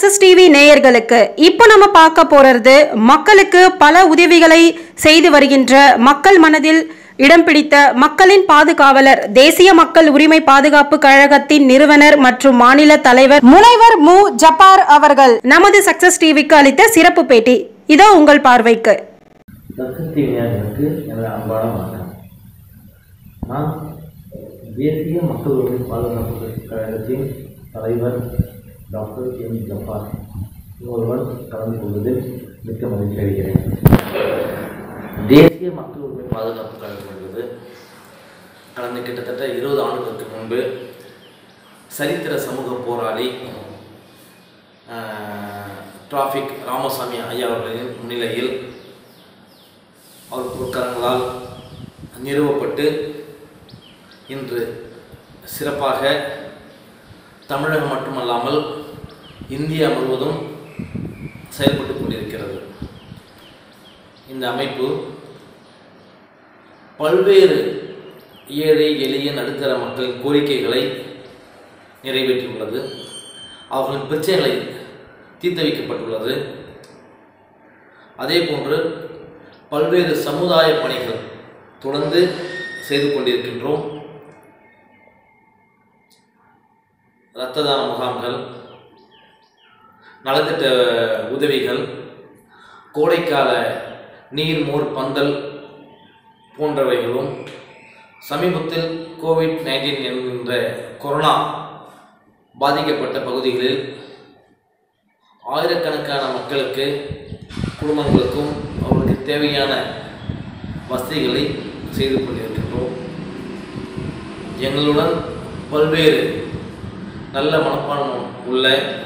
success TV நேயர்களுக்கு இப்போ நம்ம பார்க்க போறது மக்களுக்கு பல உதவிகளை செய்து வருகின்ற மக்கள் மனதில் இடம் பிடித்த மக்களின் பாதுகாவலர் தேசிய மக்கள் உரிமை பாதுகாப்பு கழகத்தின் நிறுவனர் மற்றும் மாநில தலைவர் முனைவர் மு ஜப்பார் அவர்கள் நமது சக்சஸ் டிவிக்கு அளித்த சிறப்பு பேட்டி இதோ உங்கள் பார்வைக்கு சக்தி விநாயகருக்கு எனது அன்பான வணக்கம் நான் தேசிய மக்கள் உரிமை பாதுகாப்பு கழகத்தின் தலைவர் டாக்டர் எம் ஜப்பார் ஒருவர் கலந்து கொள்வதில் மிக்க மகிழ்ச்சி அடைகிறேன் தேசிய மக்கள் உரிமை பாதுகாப்பு கழகம் என்பது கடந்த கிட்டத்தட்ட இருபது ஆண்டுகளுக்கு முன்பு சரித்திர சமூக போராளி டிராஃபிக் ராமசாமி ஐயா அவர்களின் முன்னிலையில் அவர் பொற்கரங்களால் நிறுவப்பட்டு இன்று சிறப்பாக தமிழகம் மட்டுமல்லாமல் இந்தியா முழுவதும் செயல்பட்டு கொண்டிருக்கிறது இந்த அமைப்பு பல்வேறு ஏழை எளிய நடுத்தர மக்களின் கோரிக்கைகளை நிறைவேற்றியுள்ளது அவர்களின் பிரச்சனைகளை தீர்த்து வைக்கப்பட்டுள்ளது அதே போன்று பல்வேறு சமுதாய பணிகள் தொடர்ந்து செய்து கொண்டிருக்கின்றோம் இரத்த தான முகாம்கள் நலத்திட்ட உதவிகள் கோடைக்கால நீர் மோர் பந்தல் போன்றவைகளும் சமீபத்தில் கோவிட் நைன்டீன் என்கின்ற கொரோனா பாதிக்கப்பட்ட பகுதிகளில் ஆயிரக்கணக்கான மக்களுக்கு குடும்பங்களுக்கும் அவர்களுக்கு தேவையான வசதிகளை செய்து கொண்டிருக்கின்றோம் எங்களுடன் பல்வேறு நல்ல மனப்பான்மை உள்ள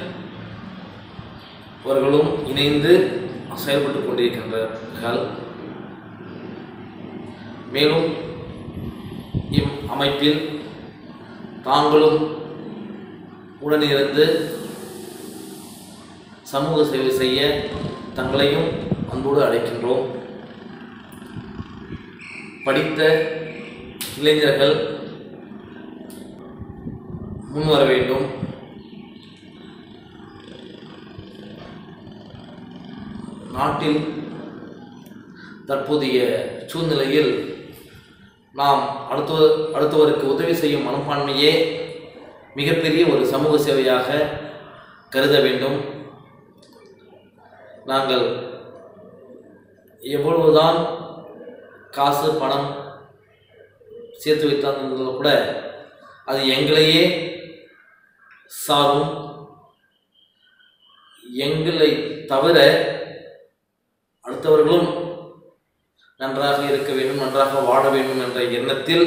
அவர்களும் இணைந்து செயல்பட்டு கொண்டிருக்கின்றார்கள் மேலும் இம் அமைப்பில் தாங்களும் உடனிருந்து சமூக சேவை செய்ய தங்களையும் அன்போடு அழைக்கின்றோம் படித்த இளைஞர்கள் முன்வர வேண்டும் நாட்டில் தற்போதைய சூழ்நிலையில் நாம் அடுத்த அடுத்தவருக்கு உதவி செய்யும் மனப்பான்மையே மிகப்பெரிய ஒரு சமூக சேவையாக கருத வேண்டும் நாங்கள் எவ்வளவுதான் காசு பணம் சேர்த்து வைத்தாலும் கூட அது எங்களையே சாரும் எங்களை தவிர அடுத்தவர்களும் நன்றாக இருக்க வேண்டும் நன்றாக வாழ வேண்டும் என்ற எண்ணத்தில்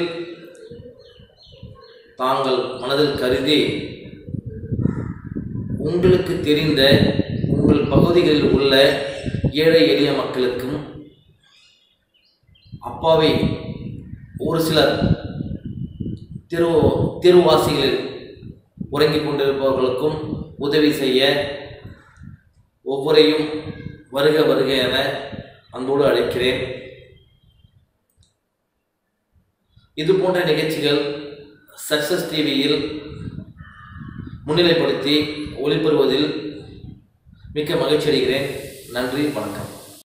தாங்கள் மனதில் கருதி உங்களுக்கு தெரிந்த உங்கள் பகுதிகளில் உள்ள ஏழை எளிய மக்களுக்கும் அப்பாவை ஒரு சிலர் திரு திருவாசிகளில் உறங்கிக் கொண்டிருப்பவர்களுக்கும் உதவி செய்ய ஒவ்வொரையும் வருக வருக என அன்போடு அழைக்கிறேன் இது போன்ற நிகழ்ச்சிகள் சக்சஸ் டிவியில் முன்னிலைப்படுத்தி ஒளிபெறுவதில் மிக்க மகிழ்ச்சி அடைகிறேன் நன்றி வணக்கம்